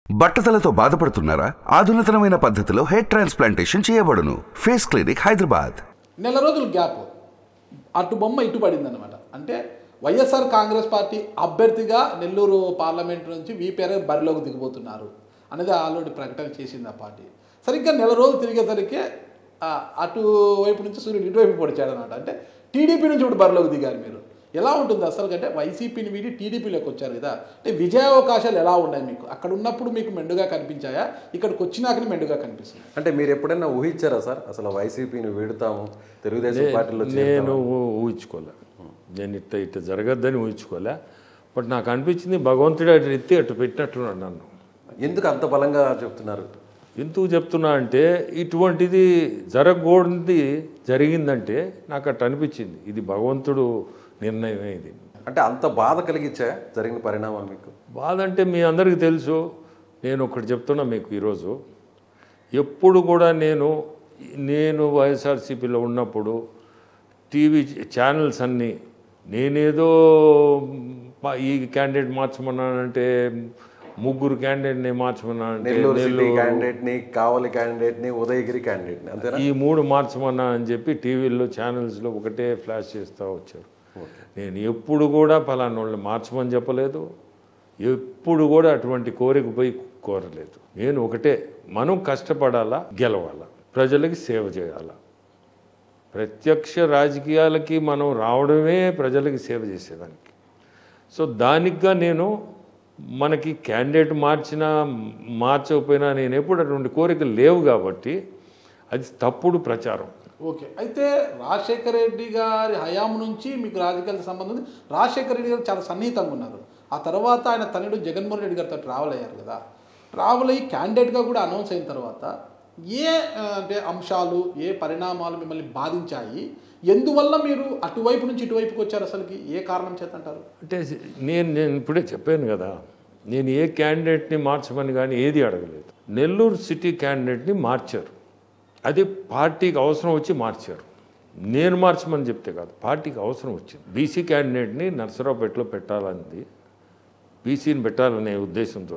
బట్టతలతో బాధపడుతున్నారా ఆధునితనమైన పద్ధతిలో హెయిర్ ట్రాన్స్ప్లాంటేషన్ చేయబడును ఫేస్ క్లినిక్ హైదరాబాద్ నెల రోజులు గ్యాప్ అటు బొమ్మ ఇటు పడింది అనమాట అంటే వైఎస్ఆర్ కాంగ్రెస్ పార్టీ అభ్యర్థిగా నెల్లూరు పార్లమెంట్ నుంచి వీపీఆర్ బరిలోకి దిగిపోతున్నారు అనేది ఆల్రెడీ ప్రకటన చేసింది ఆ పార్టీ సరిగ్గా నెల రోజులు తిరిగేసరికి ఆ, అటువైపు నుంచి సూర్యుడు ఇటువైపు పొడిచాడు అనమాట అంటే టీడీపీ నుంచి ఇప్పుడు బరిలోకి దిగారు మీరు ఎలా ఉంటుంది అసలు అంటే వైసీపీని వీడి టీడీపీలోకి వచ్చారు కదా అంటే విజయావకాశాలు ఎలా ఉన్నాయి మీకు అక్కడ ఉన్నప్పుడు మీకు మెండుగా కనిపించాయా ఇక్కడికి వచ్చినాకనే మెండుగా కనిపిస్తుంది అంటే మీరు ఎప్పుడైనా ఊహించారా సార్ అసలు వైసీపీని వీడుతాము తెలుగుదేశం పార్టీలో నేను ఊ- ఊహించుకోలే నేను ఇట్ట ఇట్ట జరగద్దని ఊహించుకోలే బట్ నాకు అనిపించింది భగవంతుడు అటు ఎత్తి అటు పెట్టినట్టున్నాడు నన్ను ఎందుకు అంత బలంగా చెప్తున్నారు ఎందుకు చెప్తున్నా అంటే ఇటువంటిది జరగకూడదు జరిగిందంటే నాకు అట్ట అనిపించింది ఇది భగవంతుడు నిర్ణయమే ఇది అంటే అంత బాధ కలిగించా జరిగిన పరిణామాలు మీకు బాధ అంటే మీ అందరికీ తెలుసు నేను ఒకటి చెప్తున్నా మీకు ఈరోజు ఎప్పుడు కూడా నేను నేను వైఎస్ఆర్సీపీలో ఉన్నప్పుడు టీవీ ఛానల్స్ అన్నీ నేనేదో ప- ఈ క్యాండిడేట్ మార్చమన్నానంటే ముగ్గురు క్యాండిడేట్ని మార్చమన్నానంటే నెల్లూరు సిటీ నెల్లూరు క్యాండిడేట్ ని కావలి క్యాండిడేట్ ని ఉదయగిరి క్యాండిడేట్ ని అంతేనా ఈ మూడు మార్చమన్నా అని చెప్పి టీవీల్లో ఛానల్స్లో ఒకటే ఫ్లాష్ చేస్తూ వచ్చారు నేను ఎప్పుడు కూడా ఫలానా వాళ్ళని మార్చమని చెప్పలేదు ఎప్పుడు కూడా అటువంటి కోరిక పోయి కోరలేదు నేను ఒకటే మనం కష్టపడాలా గెలవాలా ప్రజలకి సేవ చేయాలా ప్రత్యక్ష రాజకీయాలకి మనం రావడమే ప్రజలకి సేవ చేసేదానికి సో దానికిగా నేను మనకి క్యాండిడేట్ మార్చినా మార్చకపోయినా నేను ఎప్పుడు అటువంటి కోరికలు లేవు కాబట్టి అది తప్పుడు ప్రచారం ఓకే అయితే రాజశేఖర రెడ్డి గారి హయాం నుంచి మీకు రాజకీయాలకు సంబంధం ఉంది రాజశేఖర రెడ్డి గారు చాలా సన్నిహితంగా ఉన్నారు ఆ తర్వాత ఆయన తనయుడు జగన్మోహన్ రెడ్డి గారితో ట్రావెల్ అయ్యారు కదా ట్రావెల్ అయ్యి క్యాండిడేట్గా కూడా అనౌన్స్ అయిన తర్వాత ఏ ఆ, అంటే అంశాలు ఏ పరిణామాలు మిమ్మల్ని బాధించాయి ఎందువల్ల మీరు అటువైపు నుంచి ఇటువైపుకి వచ్చారు అసలుకి ఏ కారణం చేత అంటారు అంటే నేను నేను ఇప్పుడే చెప్పాను కదా నేను ఏ క్యాండిడేట్ని మార్చమని కానీ ఏది అడగలేదు నెల్లూరు సిటీ క్యాండిడేట్ని మార్చారు అది పార్టీకి అవసరం వచ్చి మార్చారు నేను మార్చమని చెప్తే కాదు పార్టీకి అవసరం వచ్చింది బీసీ క్యాండిడేట్ని నర్సరావుపేటలో పెట్టాలన్నది బీసీని పెట్టాలనే ఉద్దేశంతో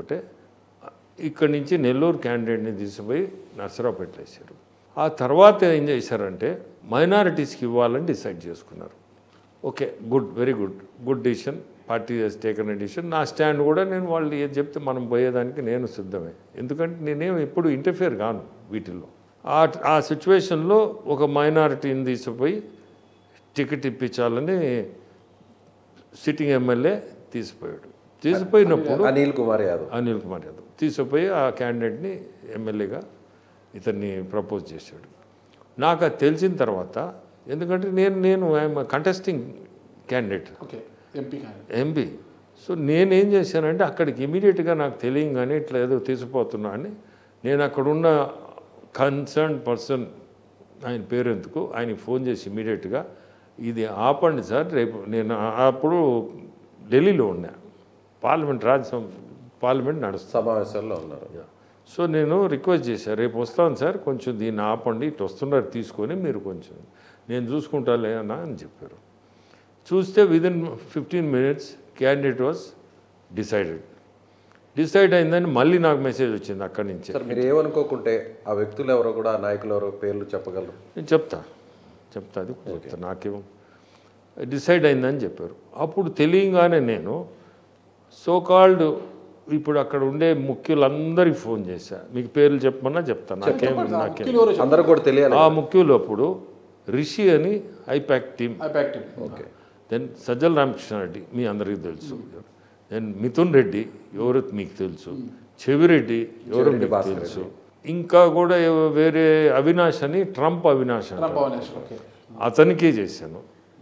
ఇక్కడి నుంచి నెల్లూరు క్యాండిడేట్ని తీసుకుపోయి నర్సరావుపేట వేశారు ఆ తర్వాత ఏం చేశారంటే మైనారిటీస్కి ఇవ్వాలని డిసైడ్ చేసుకున్నారు okay good very good good decision party has taken decision నా స్టాండ్ కూడా నేను వాళ్ళు ఏది చెప్తే మనం పోయేదానికి నేను సిద్ధమే ఎందుకంటే నేనేం ఎప్పుడు ఇంటర్ఫియర్ కాను వీటిల్లో ఆ ఆ సిచ్యువేషన్లో ఒక మైనారిటీని తీసుకుపోయి టికెట్ ఇప్పించాలని సిట్టింగ్ ఎమ్మెల్యే తీసిపోయాడు తీసిపోయినప్పుడు అనిల్ కుమార్ యాదవ్ అనిల్ కుమార్ యాదవ్ తీసుకుపోయి ఆ క్యాండిడేట్ని ఎమ్మెల్యేగా ఇతన్ని ప్రపోజ్ చేశాడు నాకు అది తెలిసిన తర్వాత ఎందుకంటే నేను నేను I'm contesting candidate okay MP candidate MP so నేనేం చేశానంటే అక్కడికి ఇమీడియట్గా నాకు తెలియగానే ఇట్లా ఏదో తీసుకుపోతున్నా అని నేను అక్కడున్న కన్సర్న్ పర్సన్ ఆయన పేరు ఎందుకు ఆయనకి ఫోన్ చేసి ఇమీడియట్గా ఇది ఆపండి సార్ రేపు నేను ఆ- అప్పుడు ఢిల్లీలో ఉన్నా పార్లమెంట్ రాజ్యసభ పార్లమెంట్ నడుస్తుంది సమావేశాల్లో ఉన్నారు సో నేను రిక్వెస్ట్ చేశాను రేపు వస్తాను సార్ కొంచెం దీన్ని ఆపండి ఇటు వస్తున్నారు తీసుకొని మీరు కొంచెం నేను చూసుకుంటాలే అన్న అని చెప్పారు చూస్తే within fifteen minutes candidate was decided decide అయిందని మళ్ళీ నాకు మెసేజ్ వచ్చింది అక్కడి నుంచి సార్ మీరు ఏమనుకోకుంటే ఆ వ్యక్తులు ఎవరో కూడా ఆ నాయకులు ఎవరో పేర్లు చెప్పగలరు నేను చెప్తా చెప్తా అది కూడా చెప్తా నాకేం డిసైడ్ అయిందని చెప్పారు అప్పుడు తెలియంగానే నేను సోకాల్డ్ ఇప్పుడు అక్కడ ఉండే ముఖ్యులందరికీ ఫోన్ చేశా మీకు పేర్లు చెప్పమన్నా చెప్తాను నాకేం నాకేం ముఖ్యులు ఎవరో అందరూ కూడా తెలియాలి ఆ ముఖ్యులు అప్పుడు రిషి అని ఐపాక్ టీమ్ ఐపాక్టివ్ ఓకే దెన్ సజ్జల రామకృష్ణారెడ్డి మీ అందరికీ తెలుసు దెన్ మిథున్ రెడ్డి ఎవరు మీకు తెలుసు చెవిరెడ్డి ఎవరు మీకు తెలుసు ఇంకా కూడా ఎవ- వేరే అవినాష్ అని ట్రంప్ అవినాష్ అంటారు. పవనేష్ ఓకే అతనికే చేశాను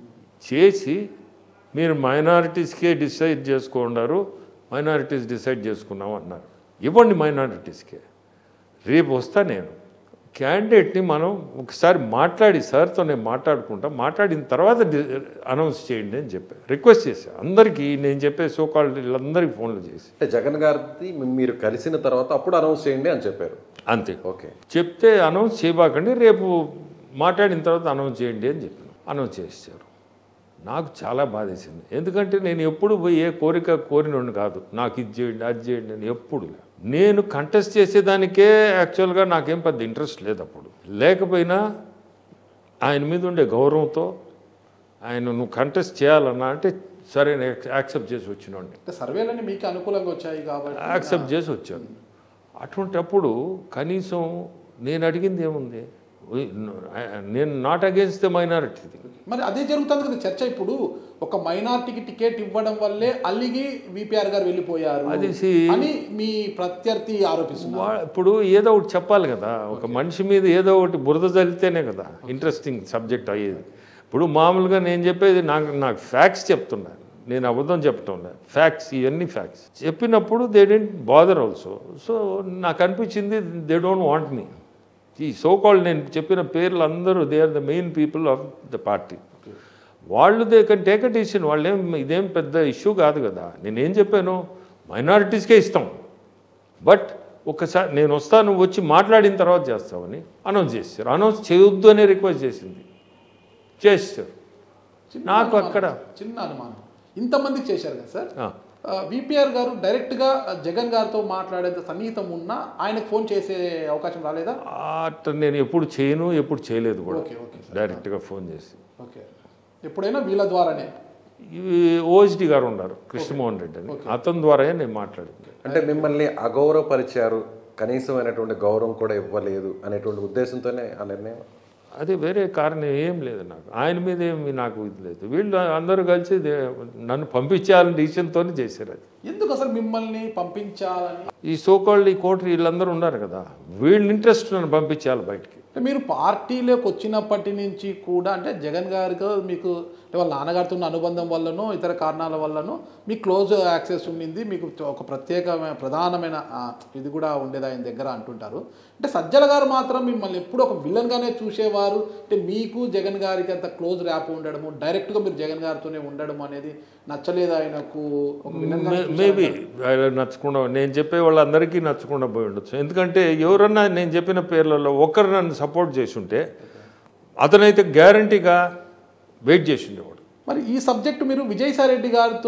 చేసి మీరు మైనారిటీస్కే డిసైడ్ చేసుకున్నారు మైనారిటీస్ డిసైడ్ చేసుకున్నాం అన్నారు ఇవ్వండి మైనారిటీస్కే రేపు వస్తా నేను క్యాండిడేట్ని మనం ఒకసారి మాట్లాడి సార్తో నేను మాట్లాడుకుంటా మాట్లాడిన తర్వాత అనౌన్స్ చేయండి అని చెప్పాను రిక్వెస్ట్ చేశాను అందరికీ నేను చెప్పే సోకాల్ వీళ్ళందరికీ ఫోన్లు చేసి అంటే జగన్ గారిది మీరు కలిసిన తర్వాత అప్పుడు అనౌన్స్ చేయండి అని చెప్పారు అంతే ఓకే చెప్తే అనౌన్స్ చేయబాకండి రేపు మాట్లాడిన తర్వాత అనౌన్స్ చేయండి అని చెప్పాను అనౌన్స్ చేశారు నాకు చాలా బాధేసింది ఎందుకంటే నేను ఎప్పుడు పోయి ఏ కోరిక కోరినోడిని కాదు నాకు ఇది చేయండి అది చేయండి అని ఎప్పుడు లే. నేను కంటెస్ట్ చేసేదానికే యాక్చువల్గా నాకేం పెద్ద ఇంట్రెస్ట్ లేదు అప్పుడు లేకపోయినా ఆయన మీద ఉండే గౌరవంతో ఆయన నువ్వు కంటెస్ట్ చేయాలన్నా అంటే సరే నేను యాక్సెప్ట్ చేసి వచ్చినోడిని అంటే సర్వేలన్నీ మీకు అనుకూలంగా వచ్చాయి కాబట్టి యాక్సెప్ట్ చేసి వచ్చాను అటువంటప్పుడు కనీసం నేను అడిగింది ఏముంది ఉయ్, నేను నాట్ అగేన్స్ట్ ద మైనారిటీ మరి అదే జరుగుతుంది కదా చర్చ ఇప్పుడు ఒక మైనార్టీకి టికెట్ ఇవ్వడం వల్లే అల్లిగి విపిఆర్ గారు వెళ్ళిపోయారు అది see- అని మీ ప్రత్యర్థి ఆరోపిస్తున్నారు వా- ఇప్పుడు ఏదో ఒకటి చెప్పాలి కదా ఒక మనిషి మీద ఏదో ఒకటి బురద చల్లితేనే కదా ఇంట్రెస్టింగ్ సబ్జెక్ట్ అయ్యేది ఇప్పుడు మామూలుగా నేను చెప్పేది నాకు నాకు ఫ్యాక్ట్స్ చెప్తున్నా నేను అబద్ధం చెప్పటం లేదు ఫ్యాక్ట్స్ ఇవన్నీ ఫ్యాక్ట్స్ చెప్పినప్పుడు they don't bother also so నాకు అనిపించింది దే డోంట్ వాంట్ మీ ఈ సో కాల్డ్ నేను చెప్పిన పేర్లు అందరూ they are the main people of the party వాళ్ళు they can take a decision వాళ్ళేం ఇదేం పెద్ద ఇష్యూ కాదు కదా నేనేం చెప్పాను మైనారిటీస్కే ఇస్తాం బట్ ఒకసారి నేను వస్తాను నువ్వు వచ్చి మాట్లాడిన తర్వాత చేస్తామని అనౌన్స్ చేశారు అనౌన్స్ చేయొద్దు అనే రిక్వెస్ట్ చేసింది చేస్తారు చిన్న నాకు అనుమానం, అక్కడ చిన్న అనుమానం ఇంతమందికి చేశారు కదా సార్ ఆ, విపిఆర్ గారు డైరెక్ట్గా జగన్ గారితో మాట్లాడేంత సన్నిహితం ఉన్నా ఆయనకు ఫోన్ చేసే అవకాశం రాలేదా అట్లా నేను ఎప్పుడు చేయను ఎప్పుడు చేయలేదు కూడా ఓకే ఓకే సార్ డైరెక్ట్గా ఫోన్ చేసి ఓకే ఎప్పుడైనా వీళ్ళ ద్వారానే ఇవి ఓఎస్డి గారు ఉన్నారు కృష్ణమోహన్ రెడ్డి అని అతని ద్వారా నేను మాట్లాడింది అంటే మిమ్మల్ని అగౌరవపరిచారు కనీసమైనటువంటి గౌరవం కూడా ఇవ్వలేదు అనేటువంటి ఉద్దేశంతోనే ఆ నిర్ణయం అది వేరే కారణం ఏం లేదు నాకు ఆయన మీద ఏమి నాకు ఇది లేదు వీళ్ళు అందరూ కలిసి దే- నన్ను పంపించాలని డిసిషన్తో చేశారు అది ఎందుకు అసలు మిమ్మల్ని పంపించాలని ఈ సోకాళ్ళు ఈ కోటరీ వీళ్ళందరూ ఉన్నారు కదా వీళ్ళ ఇంట్రెస్ట్ నన్ను పంపించాలి బయటికి అంటే మీరు పార్టీలోకి వచ్చినప్పటి నుంచి కూడా అంటే జగన్ గారితో మీకు అంటే వాళ్ళ నాన్నగారితో ఉన్న అనుబంధం వల్లనో ఇతర కారణాల వల్లనో మీకు క్లోజ్ యాక్సెస్ ఉండింది మీకు ఒక ప్రత్యేకమైన ప్రధానమైన ఆ, ఇది కూడా ఉండేది ఆయన దగ్గర అంటుంటారు అంటే సజ్జల గారు మాత్రం మిమ్మల్ని ఎప్పుడు ఒక విలన్గానే చూసేవారు అంటే మీకు జగన్ గారికి అంత క్లోజ్ ర్యాప్ ఉండడము డైరెక్ట్గా మీరు జగన్ గారితోనే ఉండడం అనేది నచ్చలేదు ఆయనకు ఒక విలన్గా మేబీ నచ్చకుండా నేను చెప్పే వాళ్ళందరికీ నచ్చకుండా పోయి ఉండొచ్చు ఎందుకంటే ఎవరన్నా నేను చెప్పిన పేర్లలో ఒకరు నన్ను సపోర్ట్ చేసి ఉంటే అతనైతే గ్యారంటీగా వెయిట్ చేసి ఉండేవాడు మరి ఈ సబ్జెక్ట్ మీరు విజయసాయి రెడ్డి గారితో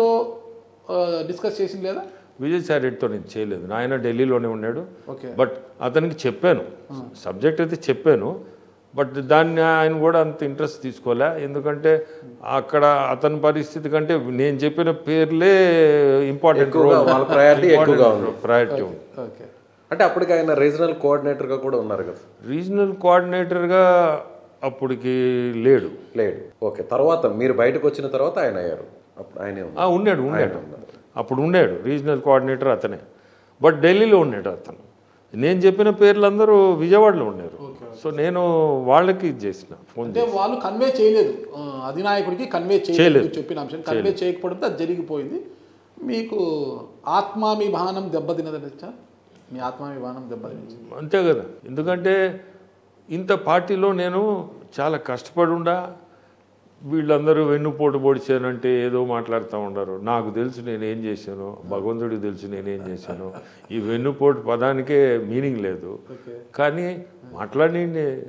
డిస్కస్ చేసింది లేదా విజయసాయి రెడ్డితో నేను చేయలేదు ఆయన ఢిల్లీలోనే ఉన్నాడు ఓకే బట్ అతనికి చెప్పాను సబ్జెక్ట్ అయితే చెప్పాను బట్ దాన్ని ఆయన కూడా అంత ఇంట్రెస్ట్ తీసుకోలే ఎందుకంటే అక్కడ అతని పరిస్థితి కంటే నేను చెప్పిన పేర్లే ఇంపార్టెంట్ ఎక్కువగా వాళ్ళ priority ఎక్కువగా ఉంది. ప్రయారిటీ ఉంది ఓకే అంటే అప్పటికి ఆయన రీజనల్ కోఆర్డినేటర్గా కూడా ఉన్నారు కదా రీజనల్ కోఆర్డినేటర్గా అప్పటికి లేడు లేడు ఓకే తర్వాత మీరు బయటకు వచ్చిన తర్వాత ఆయన అయ్యారు అప్పుడు ఆయనే ఆ, ఉన్నారు ఉన్నాడు ఉన్నాడు అప్పుడు ఉన్నాడు రీజనల్ కోఆర్డినేటర్ అతనే బట్ ఢిల్లీలో ఉన్నాడు అతను నేను చెప్పిన పేర్లు అందరూ విజయవాడలో ఉన్నారు సో నేను వాళ్ళకి ఇది చేసిన ఫోన్ అంటే వాళ్ళు కన్వే చేయలేదు ఆ, అధినాయకుడికి కన్వే చేయలేదు మీరు చెప్పిన అంశం కన్వే చేయకపోవడంతో అది జరిగిపోయింది మీకు ఆత్మాభిమానం దెబ్బతినదని సార్ మీ ఆత్మాభిమానం దెబ్బతినింది అంతే కదా ఎందుకంటే ఇంత పార్టీలో నేను చాలా కష్టపడి ఉండా వీళ్ళందరూ వెన్నుపోటు పొడిచానంటే ఏదో మాట్లాడుతూ ఉండరు నాకు తెలుసు నేను ఏం చేశాను భగవంతుడికి తెలుసు నేనేం చేశాను ఈ వెన్నుపోటు పదానికే మీనింగ్ లేదు కానీ మాట్లాడి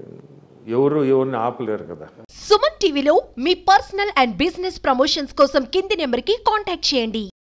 ఎవరు ఎవరిని ఆపలేరు కదా సుమన్ టీవీలో మీ పర్సనల్ అండ్ బిజినెస్ ప్రమోషన్స్ కోసం కింది నెంబర్కి కాంటాక్ట్ చేయండి